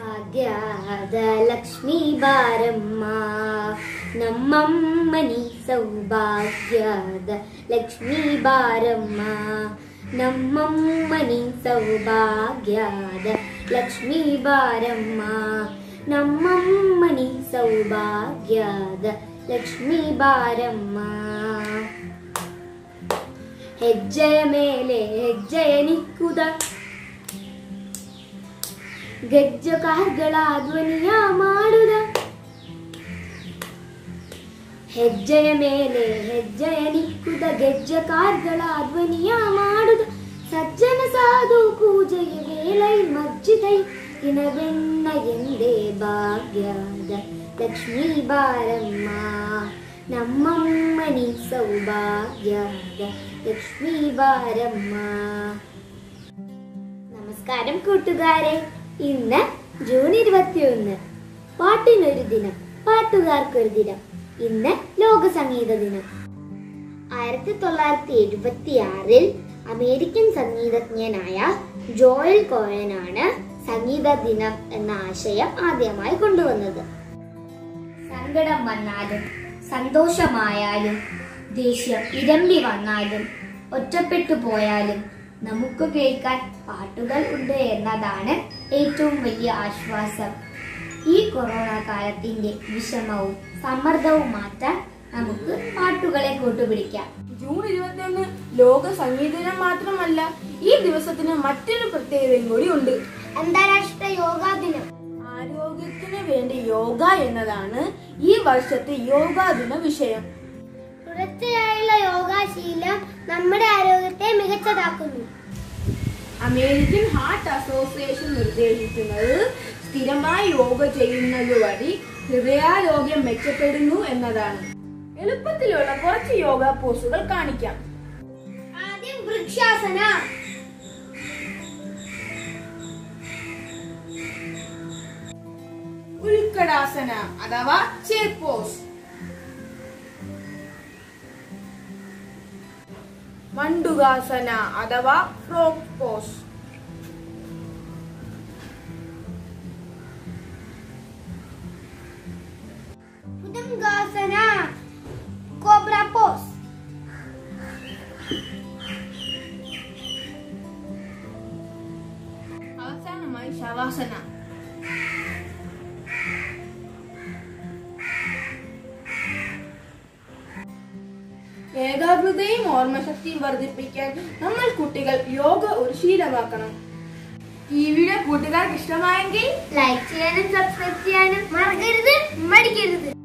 ಭಾಗ್ಯದ ಲಕ್ಷ್ಮೀ ಬಾರಮ್ಮ ನಮ್ಮಮ್ಮನಿ ಸೌಭಾಗ್ಯದ ಲಕ್ಷ್ಮೀ ಬಾರಮ್ಮ ನಮ್ಮಮ್ಮನಿ ಸೌಭಾಗ್ಯದ ಲಕ್ಷ್ಮೀ ಬಾರಮ್ಮ ನಮ್ಮಮ್ಮನಿ ಸೌಭಾಗ್ಯದ ಲಕ್ಷ್ಮೀ ಬಾರಮ್ಮ ಹೆಜ್ಜೆಯ ಮೇಲೆ ಹೆಜ್ಜೆಯ ನಿಕ್ಕುದ ಗೆಜ್ಜ ಕಾರ್ಗಳ ಧ್ವನಿಯ ಮಾಡುದ ಹೆಜ್ಜೆಯ ಮೇಲೆ ಹೆಜ್ಜೆಯ ನಿಕ್ಕುದ ಗೆಜ್ಜ ಕಾರ್ಗಳ ಧ್ವನಿಯ ಮಾಡುದ ಸಜ್ಜನ ಸಾಧು ಪೂಜೆಯ ವೇಳೈ ಮಜ್ಜಿದೈ ದಿನವೆನ್ನ ಎಂದೇ ಭಾಗ್ಯದ ಲಕ್ಷ್ಮೀ ಬಾರಮ್ಮ ನಮ್ಮಮ್ಮನಿ സൗഭാഗ്യത ലക്ഷ്മി ബാരമ്മ നമസ്കാരം കൂട്ടുകാരെ ഇന്ന് ജൂൺ ഇരുപത്തിയൊന്ന് പാട്ടിനൊരു ദിനം പാട്ടുകാർക്കൊരു ദിനം ഇന്ന് ലോക സംഗീത ദിനം ആയിരത്തി തൊള്ളായിരത്തി എഴുപത്തി ആറിൽ അമേരിക്കൻ സംഗീതജ്ഞനായ ജോയൽ കോയനാണ് സംഗീത ദിനം എന്ന ആശയം ആദ്യമായി കൊണ്ടുവന്നത് സങ്കടം വന്നാലും സന്തോഷമായാലും ദേഷ്യം ഇരമ്പി വന്നാലും ഒറ്റപ്പെട്ടു പോയാലും നമുക്ക് കേൾക്കാൻ പാട്ടുകൾ ഉണ്ട് എന്നതാണ് ഏറ്റവും വലിയ ആശ്വാസം ഈ കൊറോണ കാലത്തിന്റെ വിഷമവും സമ്മർദ്ദവും മാറ്റാൻ നമുക്ക് പാട്ടുകളെ കൂട്ടുപിടിക്കാം ജൂൺ ഇരുപത്തിയൊന്ന് ലോക സംഗീത ദിനം മാത്രമല്ല ഈ ദിവസത്തിന് മറ്റൊരു പ്രത്യേകതയും കൂടി ഉണ്ട് അന്താരാഷ്ട്ര യോഗാ ദിനം ആരോഗ്യത്തിന് വേണ്ടി യോഗ എന്നതാണ് ഈ വർഷത്തെ യോഗാ ദിന വിഷയം തുടർച്ചയായുള്ള യോഗാശീലം നമ്മുടെ ആരോഗ്യത്തെ മികച്ചതാക്കുന്നു അമേരിക്കൻ ഹാർട്ട് അസോസിയേഷൻ നിർദ്ദേശിക്കുന്നത് സ്ഥിരമായി യോഗ ചെയ്യുന്നത് വഴി ഹൃദയാരോഗ്യം മെച്ചപ്പെടുന്നു എന്നതാണ് എളുപ്പത്തിലുള്ള കുറച്ച് യോഗ പോസുകൾ കാണിക്കാം ആദ്യം വൃക്ഷാസന ഉൽക്കടാസന അഥവാ ചെയർ പോസ് മണ്ടുകാസന അഥവാ frog pose Bhujangasana cobra pose അവസാനമായി ശവാസന ഏകാഗ്രതയും ഓർമ്മശക്തിയും വർദ്ധിപ്പിക്കാൻ നമ്മൾ കുട്ടികൾ യോഗ ഒരു ശീലമാക്കണം ഈ വീഡിയോ കൂട്ടുകാർക്ക് ഇഷ്ടമായെങ്കിൽ ലൈക്ക് ചെയ്യാനും സബ്സ്ക്രൈബ് ചെയ്യാനും മറക്കരുത് മടിക്കരുത്